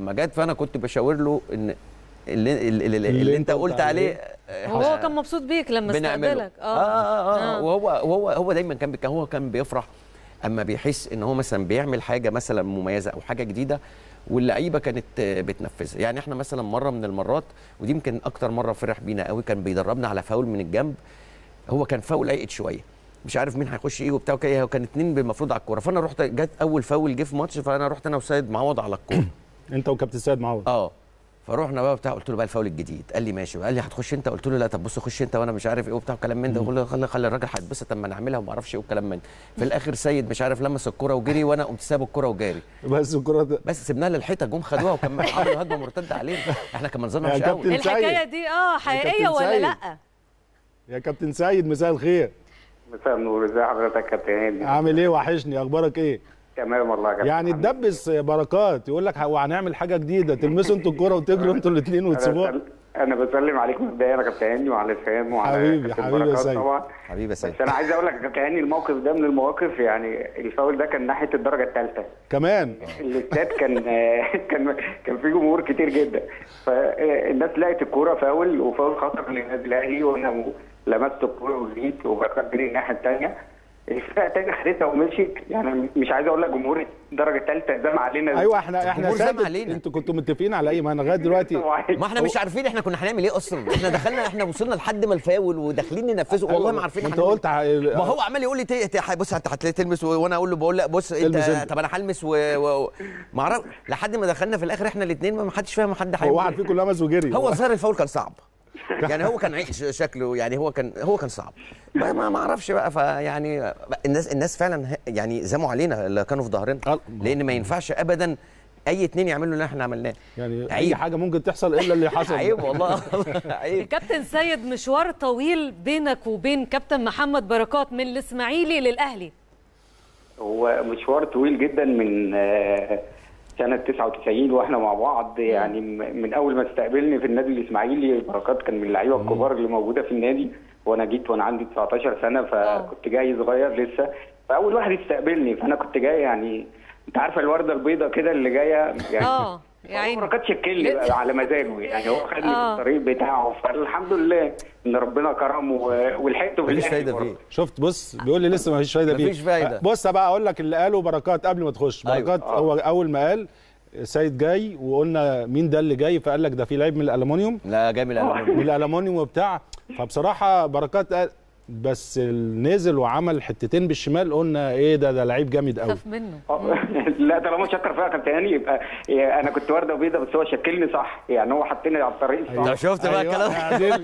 لما جت فانا كنت بشاور له ان اللي, اللي, اللي, اللي انت قلت عليه آه، وهو كان مبسوط بيك لما بنعمله استقبلك اه اه, آه, آه. وهو هو هو دايما كان بيك- هو كان بيفرح اما بيحس ان هو مثلا بيعمل حاجه مثلا مميزه او حاجه جديده واللعيبه كانت آه، بتنفذها يعني احنا مثلا مره من المرات ودي يمكن اكتر مره فرح بينا قوي كان بيدربنا على فاول من الجنب هو كان فاول ايقد شويه مش عارف مين هيخش ايه وبتاع وكده كان اتنين المفروض على الكوره فانا رحت جت اول فاول جه في ماتش فانا رحت انا وسيد معوض على الكوره انت وكابتن سيد معوض اه فروحنا بقى بتاع قلت له بقى الفاول الجديد قال لي ماشي قال لي هتخش انت قلت له لا طب بص خش انت وانا مش عارف ايه وبتاع وكلام من ده قلت له خلي خلي الراجل هيتبسط اما نعملها وما اعرفش ايه وكلام من ده. في الاخر سيد مش عارف لمس الكوره وجري وانا قمت ساب الكوره وجاري بس الكره ده بس سيبناها للحيطه جم خدوها وكان عملوا هجمه مرتده علينا احنا كان منظرنا يا وحش قوي كابتن الحكايه سيد. دي اه حقيقيه كابتن ولا سيد. لا يا كابتن سيد مساء الخير مساء النور ازي حضرتك يا كابتن هاني عامل ايه وحشني اخبارك ايه تمام والله يا كابتن يعني محمد. تدبس بركات يقول لك هو هنعمل حاجه جديده تلمسوا انتوا الكوره وتجروا انتوا الاثنين انا وتسيبوها بسل- انا بسلم عليك مبدئيا يا كابتن هاني وعلى سام وعلى حبيبي- كابتن حبيبي يا بركات سيد. طبعا حبيبي يا سيد بس انا عايز اقول لك يا كابتن هاني الموقف ده من المواقف يعني الفاول ده كان ناحيه الدرجه الثالثه كمان الاستاد كان كان كان فيه جمهور كتير جدا فالناس لقت الكوره فاول وفاول خطر للنادي الاهلي وانا م- لمست الكوره وجريت وبركات جري الناحيه الثانيه الفرقه الثانيه خدتها ومشيت يعني مش عايز اقول لك جمهور الدرجه الثالثه زم علينا ايوه احنا احنا الجمهور زم سادت علينا. انتوا كنتوا متفقين على ايه ما انا لغايه دلوقتي ما احنا مش عارفين احنا كنا هنعمل ايه اصلا احنا دخلنا احنا وصلنا لحد ما الفاول وداخلين ننفذه والله ما عارفين انت هنعمل قلت إيه. ع- ما هو عمال يقول لي ت- ت- بص انت هتلاقي تلمس و- وانا اقول له بقول لا بص انت البس انت. طب انا هلمس و... و... ما اعرف لحد ما دخلنا في الاخر احنا الاثنين ما حدش فاهم حد هو هيقول واحد إيه. فيكم لمس وجري هو ظاهر الفاول كان صعب يعني هو كان عيش شكله يعني هو كان هو كان صعب ما ما ما اعرفش بقى فيعني الناس الناس فعلا ه- يعني زموا علينا اللي كانوا في ظهرنا آه. لان ما ينفعش ابدا اي اتنين يعملوا اللي احنا عملناه يعني اي عيب. حاجه ممكن تحصل الا اللي حصل عيب والله عيب كابتن سيد مشوار طويل بينك وبين كابتن محمد بركات من الاسماعيلي للاهلي هو مشوار طويل جدا من آه، سنة 99 واحنا مع بعض يعني م- من اول ما استقبلني في النادي الاسماعيلي بركات كان من اللعيبه الكبار اللي موجوده في النادي وانا جيت وانا عندي 19 سنه فكنت جاي صغير لسه فاول واحد استقبلني فانا كنت جاي يعني انت عارفه الورده البيضاء كده اللي جايه يعني اه يا هو عيني بركات شكلني بقى على مزاجه يعني هو خدني آه. في الطريق بتاعه فالحمد لله ان ربنا كرمه و- ولحقته في مفيش الآخر فايده برضه. فيه شفت بص بيقول لي لسه ما فيش فايده فيه مفيش فايدة. بص بقى اقول لك اللي قاله بركات قبل ما تخش أيوة. بركات هو اول ما قال سيد جاي وقلنا مين ده اللي جاي فقال لك ده في لعيب من الالومنيوم لا جامد الألماني. من الالومنيوم وبتاع فبصراحه بركات قال بس نزل وعمل حتتين بالشمال قلنا ايه ده ده لعيب جامد قوي خاف منه آه، لا طالما شكر فيها كابتن هاني يبقى يبقى انا كنت ورده بيضه بس هو شكلني صح يعني هو حطني على الطريق طب الصح شفت بقى أيوة، الكلام اعدل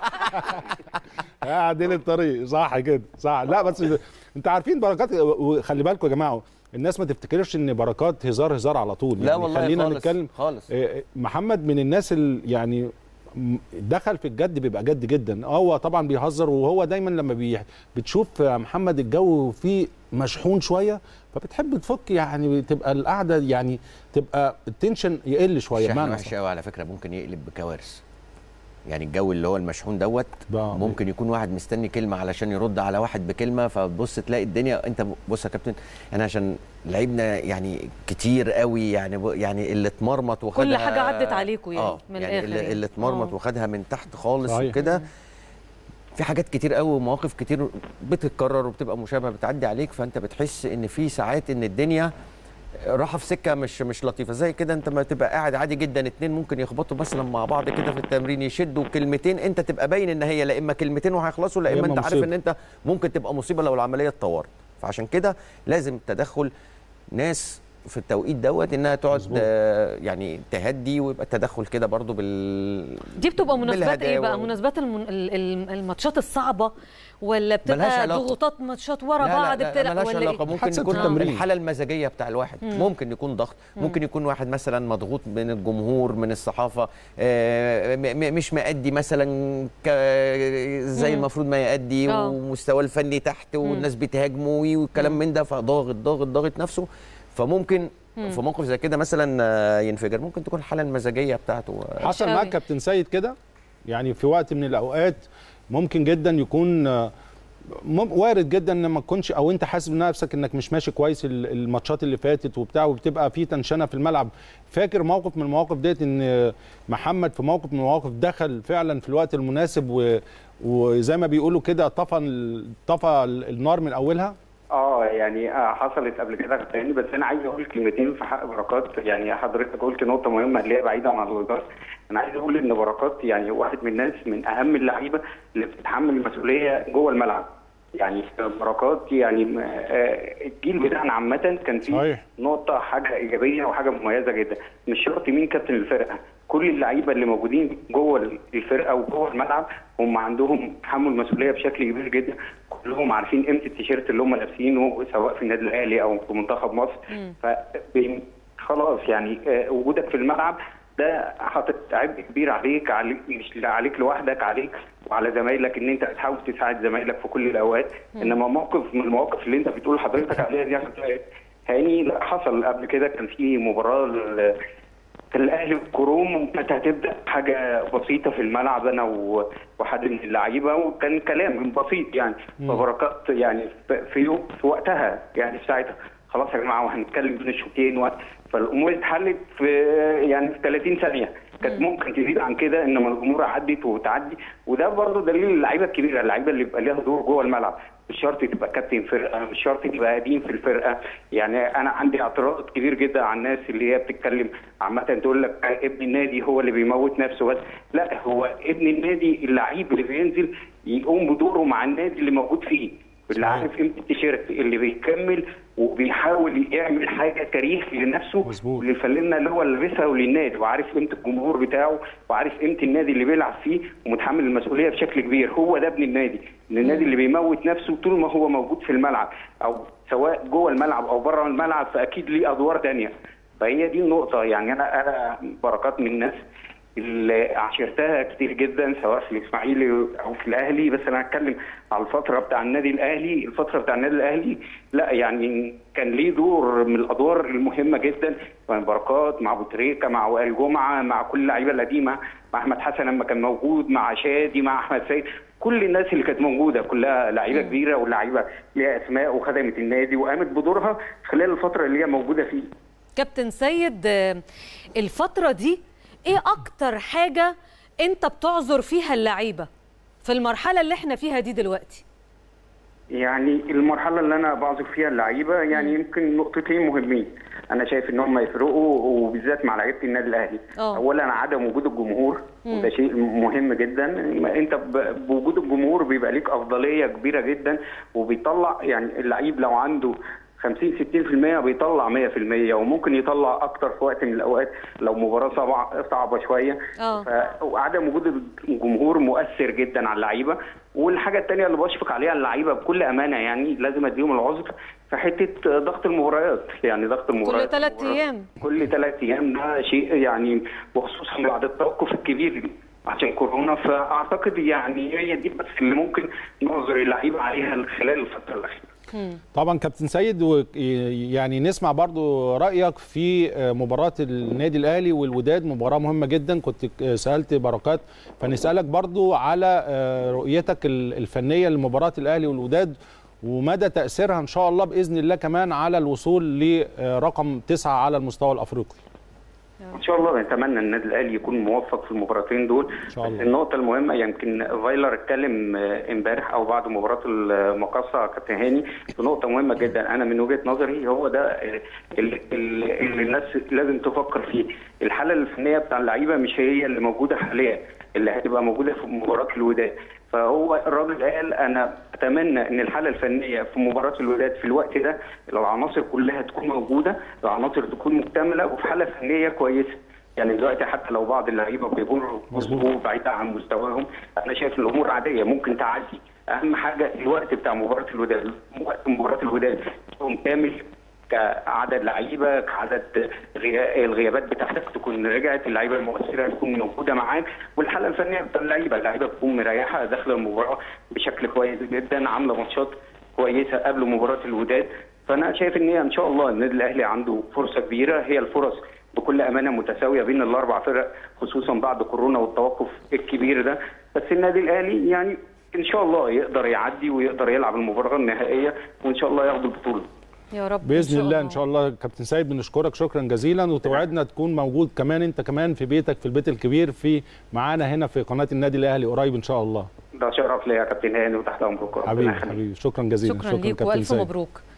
اعدل الطريق صح كده صح لا بس انت عارفين بركات وخلي بالكم يا جماعه الناس ما تفتكرش ان بركات هزار هزار على طول لا والله خلينا خالص، نتكلم خالص. آه، محمد من الناس اللي يعني م- دخل في الجد بيبقى جد جدا هو طبعا بيهزر وهو دايما لما بي بتشوف يا محمد الجو فيه مشحون شويه فبتحب تفك يعني تبقى القعده يعني تبقى التنشن يقل شويه شحن بمعنى وحش قوي على فكره ممكن يقلب بكوارث يعني الجو اللي هو المشحون دوت بقى- ممكن يكون واحد مستني كلمه علشان يرد على واحد بكلمه فتبص تلاقي الدنيا انت بص يا كابتن انا عشان لعبنا يعني كتير قوي يعني ب- يعني اللي اتمرمط وخدها كل حاجة عدت عليكوا يعني، اه من يعني الآخر اللي, يعني. اللي اتمرمط آه. وخدها من تحت خالص صحيح. وكده في حاجات كتير قوي ومواقف كتير بتتكرر وبتبقى مشابهه بتعدي عليك فانت بتحس ان في ساعات ان الدنيا راحه في سكه مش مش لطيفه زي كده انت ما تبقى قاعد عادي جدا اتنين ممكن يخبطوا مثلا مع بعض كده في التمرين يشدوا كلمتين انت تبقى باين ان هي لا اما كلمتين وهيخلصوا لا يا اما إما انت عارف مصيبة. ان انت ممكن تبقى مصيبه لو العمليه اتطورت فعشان كده لازم تدخل ناس في التوقيت دوت انها تقعد مظبوط. آه، يعني تهدي ويبقى التدخل كده برضو بال دي بتبقى مناسبات ايه بقى بالهداوة. مناسبات المن... ال- ال- الماتشات الصعبه ولا ملهاش بتبقى علاقة. ضغوطات ماتشات ورا لا بعض لا بتبقى لا ملهاش ولا علاقه إيه؟ ممكن حسب يكون التمرين. الحاله المزاجيه بتاع الواحد ممكن يكون ضغط ممكن يكون واحد مثلا مضغوط من الجمهور من الصحافه آه، م- م- مش مأدي مثلا ك- زي مم. المفروض ما يأدي آه. ومستواه الفني تحت والناس بتهاجمه والكلام من ده فضاغط ضاغط ضاغط نفسه فممكن في موقف زي كده مثلا آه، ينفجر ممكن تكون الحاله المزاجيه بتاعته آه، حصل أوي. معاك كابتن سيد كده يعني في وقت من الاوقات ممكن جدا يكون آه، مم- وارد جدا ان ما تكونش او انت حاسس بنفسك انك مش ماشي كويس ال- الماتشات اللي فاتت وبتاع وبتبقى في تنشنه في الملعب فاكر موقف من المواقف ديت ان محمد في موقف من المواقف دخل فعلا في الوقت المناسب و... وزي ما بيقولوا كده طفى ال- طفى ال- النار من اولها اه يعني آه حصلت قبل كده تاني بس انا عايز اقول كلمتين في حق بركات يعني حضرتك قلت نقطه مهمه اللي هي بعيده عن الوزاره انا عايز اقول ان بركات يعني واحد من الناس من اهم اللعيبه اللي بتتحمل المسؤوليه جوه الملعب يعني بركات يعني م- آه، الجيل بتاعنا عامه كان فيه صحيح. نقطه حاجه ايجابيه وحاجه مميزه جدا مش شرط مين كابتن الفرقه كل اللعيبه اللي موجودين جوه الفرقه وجوه الملعب هم عندهم تحمل مسؤوليه بشكل كبير جدا كلهم عارفين قيمه التيشيرت اللي هم لابسينه سواء في النادي الاهلي او في منتخب مصر ف خلاص يعني آه، وجودك في الملعب ده حاطط عبء كبير عليك عليك مش عليك لوحدك عليك وعلى زمايلك ان انت تحاول تساعد زمايلك في كل الاوقات انما موقف من المواقف اللي انت بتقول حضرتك عليها دي يا أحمد هاني لا حصل قبل كده كان في مباراه ل- كان الاهلي والكروم كانت هتبدا حاجه بسيطه في الملعب انا و- وحد من اللعيبه وكان كلام بسيط يعني فبركات يعني في- في يوم في وقتها يعني في ساعتها خلاص يا جماعه وهنتكلم بين الشوطين و... فالامور اتحلت في يعني في 30 ثانيه كانت ممكن تزيد عن كده انما الامور عدت وتعدي وده برضه دليل اللعيبه الكبيره اللعيبه اللي بيبقى ليها دور جوه الملعب مش شرط تبقى كابتن فرقه مش شرط تبقى قديم في الفرقه يعني انا عندي اعتراض كبير جدا على الناس اللي هي بتتكلم عامه تقول لك ابن النادي هو اللي بيموت نفسه بس لا هو ابن النادي اللعيب اللي بينزل يقوم بدوره مع النادي اللي موجود فيه اللي عارف قيمه التيشيرت اللي بيكمل وبيحاول يعمل حاجه تاريخ لنفسه مظبوط. وللفانلة اللي هو لابسها وللنادي وعارف قيمه الجمهور بتاعه وعارف قيمه النادي اللي بيلعب فيه ومتحمل المسؤوليه بشكل كبير هو ده ابن النادي ان النادي اللي بيموت نفسه طول ما هو موجود في الملعب او سواء جوه الملعب او بره الملعب فاكيد ليه ادوار تانية فهي دي النقطه يعني انا انا بركات من الناس اللي عاشرتها كتير جدا سواء في الاسماعيلي او في الاهلي بس انا هتكلم على الفتره بتاع النادي الاهلي الفتره بتاع النادي الاهلي لا يعني كان ليه دور من الادوار المهمه جدا مع بركات مع ابو تريكه مع وائل جمعه مع كل اللعيبه القديمه مع احمد حسن لما كان موجود مع شادي مع احمد سيد كل الناس اللي كانت موجوده كلها لعيبه كبيره ولاعيبه ليها اسماء وخدمت النادي وقامت بدورها خلال الفتره اللي هي موجوده فيه كابتن سيد آه، الفترة دي ايه اكتر حاجة انت بتعذر فيها اللعيبة في المرحلة اللي احنا فيها دي دلوقتي يعني المرحله اللي انا بعذر فيها اللعيبه يعني يمكن نقطتين مهمين انا شايف ان هم يفرقوا وبالذات مع لعيبه النادي الاهلي آه. اولا عدم وجود الجمهور وده شيء مهم جدا انت ب- بوجود الجمهور بيبقى ليك افضليه كبيره جدا وبيطلع يعني اللعيب لو عنده 50 60% بيطلع 100% وممكن يطلع اكتر في وقت من الاوقات لو مباراه صعبه صعبه شويه آه. ف- وعدم وجود الجمهور مؤثر جدا على اللعيبه والحاجه الثانيه اللي بشفق عليها اللعيبه بكل امانه يعني لازم اديهم العذر في حته ضغط المباريات يعني ضغط المباريات ثلاث المباريات أيام. كل ثلاث ايام ده شيء يعني وخصوصا بعد التوقف الكبير عشان كورونا فاعتقد يعني هي دي بس اللي ممكن نعذر اللعيبه عليها خلال الفتره الاخيره طبعا كابتن سيد و- يعني نسمع برضو رايك في مباراه النادي الاهلي والوداد مباراه مهمه جدا كنت سالت بركات فنسالك برضو على رؤيتك الفنيه لمباراه الاهلي والوداد ومدى تاثيرها ان شاء الله باذن الله كمان على الوصول لرقم تسعة على المستوى الافريقي ان شاء الله نتمنى ان النادي الاهلي يكون موفق في المباراتين دول إن شاء الله. بس النقطه المهمه يمكن فايلر اتكلم آه، امبارح او بعد مباراه المقاصه كابتن هاني في نقطه مهمه جدا انا من وجهه نظري هو ده آه، اللي, اللي الناس لازم تفكر فيه الحاله الفنيه بتاع اللعيبه مش هي اللي موجوده حاليا اللي هتبقى موجوده في مباراه الوداد فهو الراجل قال انا اتمنى ان الحاله الفنيه في مباراه الوداد في الوقت ده العناصر كلها تكون موجوده العناصر تكون مكتمله وفي حاله فنيه كويسه يعني دلوقتي حتى لو بعض اللعيبه بيكونوا مظبوط بعيد عن مستواهم انا شايف ان الامور عاديه ممكن تعدي اهم حاجه الوقت بتاع مباراه الوداد وقت مباراه الوداد يكون كامل كعدد لعيبه كعدد غيا- الغيابات بتاعتك تكون رجعت اللعيبه المؤثره تكون موجوده معاك والحاله الفنيه بتاع اللعيبه اللعيبه تكون مريحه داخله المباراه بشكل كويس جدا عامله ماتشات كويسه قبل مباراه الوداد فانا شايف ان هي ان شاء الله النادي الاهلي عنده فرصه كبيره هي الفرص بكل امانه متساويه بين الاربع فرق خصوصا بعد كورونا والتوقف الكبير ده بس النادي الاهلي يعني ان شاء الله يقدر يعدي ويقدر يلعب المباراه النهائيه وان شاء الله ياخد البطوله يا رب باذن الله ان شاء الله كابتن سيد بنشكرك شكرا جزيلا وتوعدنا تكون موجود كمان انت كمان في بيتك في البيت الكبير في معانا هنا في قناه النادي الاهلي قريب ان شاء الله ده شرف ليا يا كابتن هاني وتحت امرك ربنا حبيبي يخليك. حبيبي شكرا جزيلا شكرا ليك والف مبروك